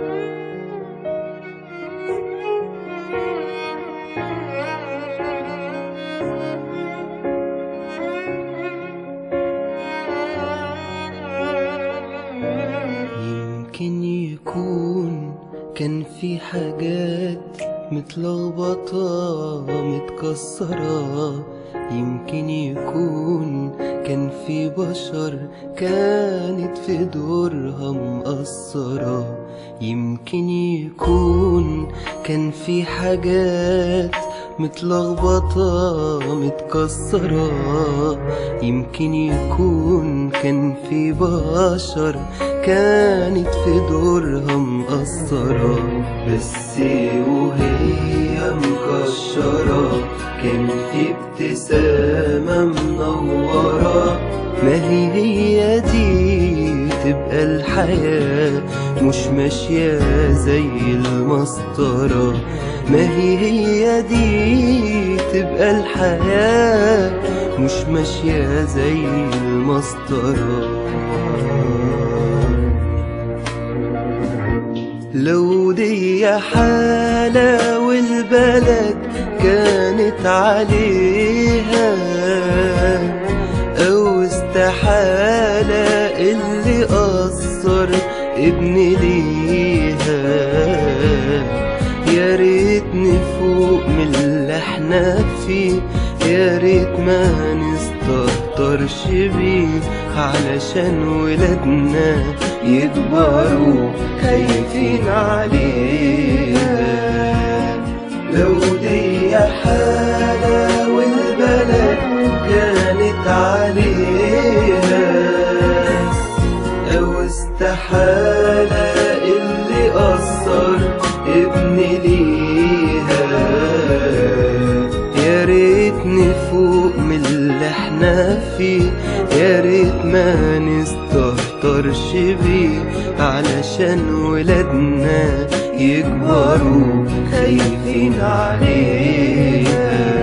يمكن يكون كان في حاجات متلخبطة متكسرة يمكن يكون كان في بشر كانت في دورها مقصرة يمكن يكون كان في حاجات متلخبطة متكسرة يمكن يكون كان في بشر كانت في دورها مقصرة بس وهي مكشرة كان في ابتسامة منورة ما هي هي دي تبقى الحياة مش ماشية زي المسطرة ما هي هي دي تبقى الحياة مش ماشية زي المسطرة لو دي حالة والبلد كانت عليها أو استحالة اللي قصر ابن ليها يا ريت نفوق من اللي احنا فيه يا ريت ما نستهترش بيه علشان ولادنا يكبروا خايفين عليها لو دي حالة والبلد كانت عليها أو استحالة اللي قصر ابن ليها يا ريت نفوق من اللي احنا فيه يا ريت ما نستهترش بيه علشان ولادنا يكبروا خايفين عليها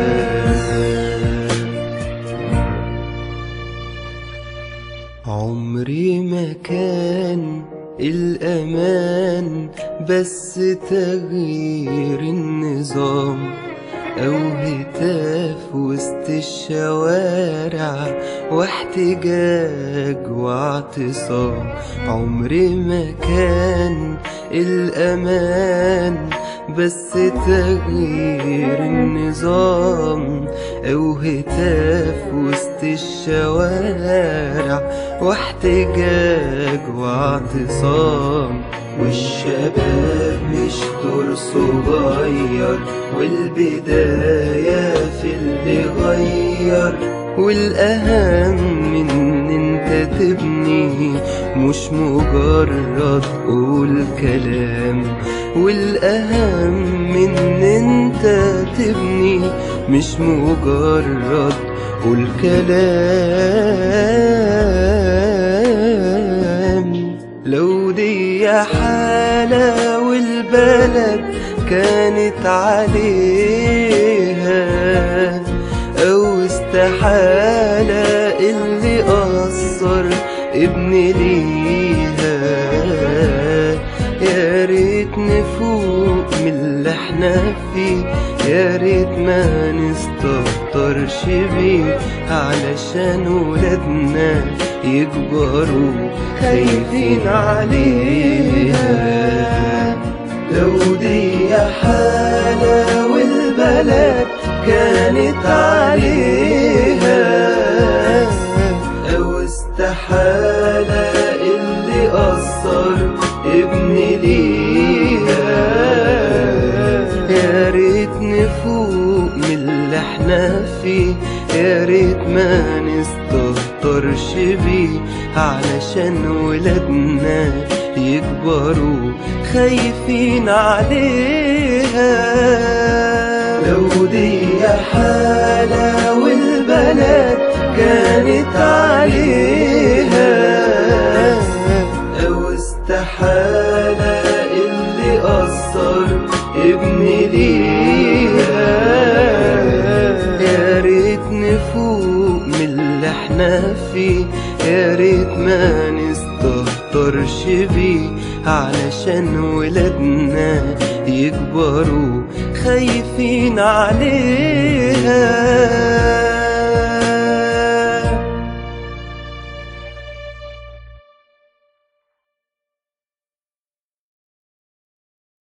عمري ما كان الأمان بس تغيير النظام أو هتاف وسط الشوارع واحتجاج واعتصام عمري ما كان الأمان بس تغيير النظام أو هتاف وسط الشوارع واحتجاج واعتصام والشباب مش دور صغير والبداية في اللي غير والأهم إن انت تبني مش مجرد قول كلام والأهم إن انت تبني مش مجرد قول كلام لو دي حالة والبلد كانت عليها أو استحالة اللي قصر ابن ليها يا ريت نفوق من اللي احنا فيه يا ريت ما نستهترش بيه علشان ولادنا يكبروا خايفين عليها لو دي حالة والبلد كانت عليها أو استحالة اللي قصر ابن ليها يا ريت نفوق من اللي احنا فيه يا ريت ما نستهترش بيه علشان ولادنا يكبروا خايفين عليها لو دي حالة والبلد كانت عليها أو استحالة اللي قصر ابن ليها يا ريت نفوق من اللي احنا فيه يا ريت ما نستهترش بيه علشان ولادنا يكبروا خايفين عليها